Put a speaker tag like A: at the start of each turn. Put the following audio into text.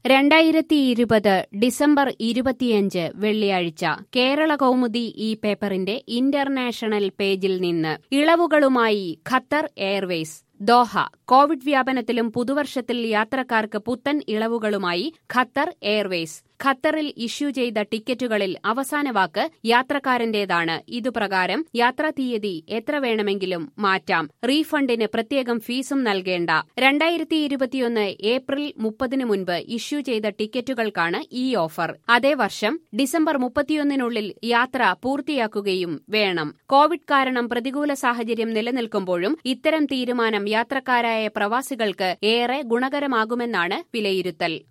A: രണ്ടായിരത്തി ഇരുപത് ഡിസംബർ ഇരുപത്തിയഞ്ച് വെള്ളിയാഴ്ച കേരള കൗമുദി ഈ പേപ്പറിന്റെ ഇന്റർനാഷണൽ പേജിൽ നിന്ന് ഇളവുകളുമായി ഖത്തർ എയർവേസ് ദോഹ കോവിഡ് വ്യാപനത്തിലും പുതുവർഷത്തിൽ യാത്രക്കാർക്ക് പുത്തൻ ഇളവുകളുമായി ഖത്തർ എയർവേസ് ഖത്തറിൽ ഇഷ്യൂ ചെയ്ത ടിക്കറ്റുകളിൽ അവസാന വാക്ക് യാത്രക്കാരന്റേതാണ് ഇതുപ്രകാരം യാത്രാ തീയതി എത്ര വേണമെങ്കിലും മാറ്റാം റീഫണ്ടിന് പ്രത്യേകം ഫീസും നൽകേണ്ട രണ്ടായിരത്തി ഇരുപത്തിയൊന്ന് ഏപ്രിൽ മുപ്പതിനു മുൻപ് ഇഷ്യൂ ചെയ്ത ടിക്കറ്റുകൾക്കാണ് ഈ ഓഫർ അതേ വർഷം ഡിസംബർ മുപ്പത്തിയൊന്നിനുള്ളിൽ യാത്ര പൂർത്തിയാക്കുകയും വേണം കോവിഡ് കാരണം പ്രതികൂല സാഹചര്യം നിലനിൽക്കുമ്പോഴും ഇത്തരം തീരുമാനം യാത്രക്കാരായ പ്രവാസികൾക്ക് ഏറെ ഗുണകരമാകുമെന്നാണ് വിലയിരുത്തൽ